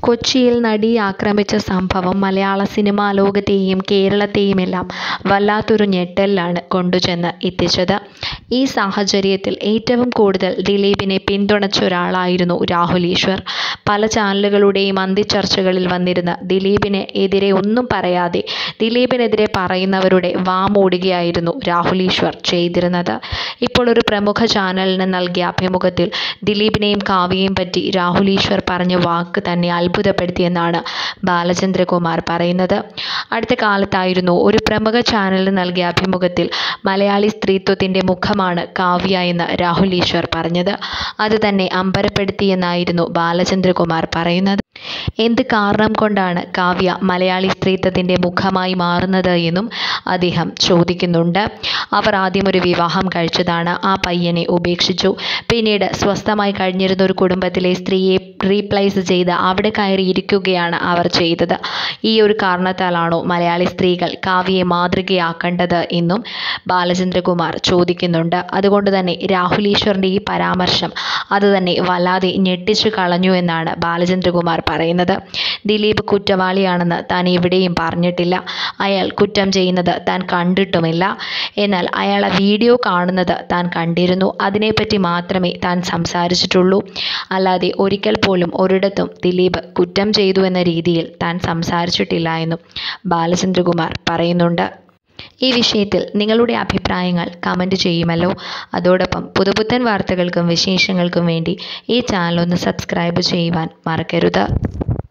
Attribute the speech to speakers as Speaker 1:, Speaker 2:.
Speaker 1: കൊച്ചിയിൽ നടിയെ ആക്രമിച്ച സംഭവം മലയാള സിനിമാ ലോകത്തെയും കേരളത്തെയുമെല്ലാം വല്ലാത്തൊരു ഞെട്ടലിലാണ് കൊണ്ടുചെന്ന് എത്തിച്ചത്. ഈ സാഹചര്യത്തിൽ ഏറ്റവും കൂടുതൽ ദിലീപിനെ പിന്തുണച്ചൊരാളായിരുന്നു രാഹുൽ ഈശ്വർ. പല ചാനലുകളുടെയും അന്തിച്ചർച്ചകളിൽ വന്നിരുന്ന് ദിലീപിന് എതിരെ ഒന്നും പറയാതെ ദിലീപിനെതിരെ പറയുന്നവരുടെ വാ മൂടുകയായിരുന്നു രാഹുൽ ഈശ്വർ ചെയ്തിരുന്നത്. ഇപ്പോൾ ഒരു പ്രമുഖ ചാനലിന് നൽകിയ അഭിമുഖത്തിൽ ദിലീപിനെയും കാവ്യയെയും പറ്റി രാഹുൽ ഈശ്വർ പറഞ്ഞ വാക്ക് തന്നെ അത്ഭുതപ്പെടുത്തിയെന്നാണ് ബാലചന്ദ്രകുമാർ പറയുന്നത്. അടുത്ത കാലത്തായിരുന്നു ഒരു പ്രമുഖ ചാനലിന് നൽകിയ അഭിമുഖത്തിൽ മലയാളി സ്ത്രീത്വത്തിന്റെ മുഖമാണ് കാവ്യ എന്ന് രാഹുൽ ഈശ്വർ പറഞ്ഞത്. അത് തന്നെ അമ്പരപ്പെടുത്തിയെന്നായിരുന്നു ബാലചന്ദ്രകുമാർ പറയുന്നത്. എന്ത് കാരണം കൊണ്ടാണ് കാവ്യ മലയാളി സ്ത്രീത്വത്തിന്റെ മുഖമായി മാറുന്നത് എന്നും അദ്ദേഹം ചോദിക്കുന്നുണ്ട്. അവർ ആദ്യമൊരു വിവാഹം കഴിച്ചതാണ്. ആ പയ്യനെ ഉപേക്ഷിച്ചു. പിന്നീട് സ്വസ്ഥമായി കഴിഞ്ഞിരുന്ന ഒരു കുടുംബത്തിലെ സ്ത്രീയെ റീപ്ലേസ് ചെയ്ത് അവിടെ കയറി ഇരിക്കുകയാണ് അവർ ചെയ്തത്. ഈയൊരു കാരണത്താലാണോ മലയാളി സ്ത്രീകൾ കാവ്യയെ മാതൃകയാക്കേണ്ടത് എന്നും ബാലചന്ദ്രകുമാർ ചോദിക്കുന്നുണ്ട്. അതുകൊണ്ട് തന്നെ രാഹുൽ ഈശ്വറിന്റെ ഈ പരാമർശം അത് തന്നെ വല്ലാതെ ഞെട്ടിച്ചു കളഞ്ഞു എന്നാണ് ബാലചന്ദ്രകുമാർ പറയുന്നത്. ദിലീപ് കുറ്റവാളിയാണെന്ന് താൻ എവിടെയും പറഞ്ഞിട്ടില്ല. അയാൾ കുറ്റം ചെയ്യുന്നത് താൻ കണ്ടിട്ടുമില്ല. എന്നാൽ അയാളെ വീഡിയോ കാണുന്നത് താൻ കണ്ടിരുന്നു. അതിനെപ്പറ്റി മാത്രമേ താൻ സംസാരിച്ചിട്ടുള്ളൂ. അല്ലാതെ ഒരിക്കൽ പോലും ഒരിടത്തും ദിലീപ് കുറ്റം ചെയ്തു എന്ന രീതിയിൽ താൻ സംസാരിച്ചിട്ടില്ല എന്നും ബാലചന്ദ്രകുമാർ പറയുന്നുണ്ട്. ഈ വിഷയത്തിൽ നിങ്ങളുടെ അഭിപ്രായങ്ങൾ കമന്റ് ചെയ്യുമല്ലോ. അതോടൊപ്പം പുതുപുത്തൻ വാർത്തകൾക്കും വിശേഷങ്ങൾക്കും വേണ്ടി ഈ ചാനൽ ഒന്ന് സബ്സ്ക്രൈബ് ചെയ്യുവാൻ മറക്കരുത്.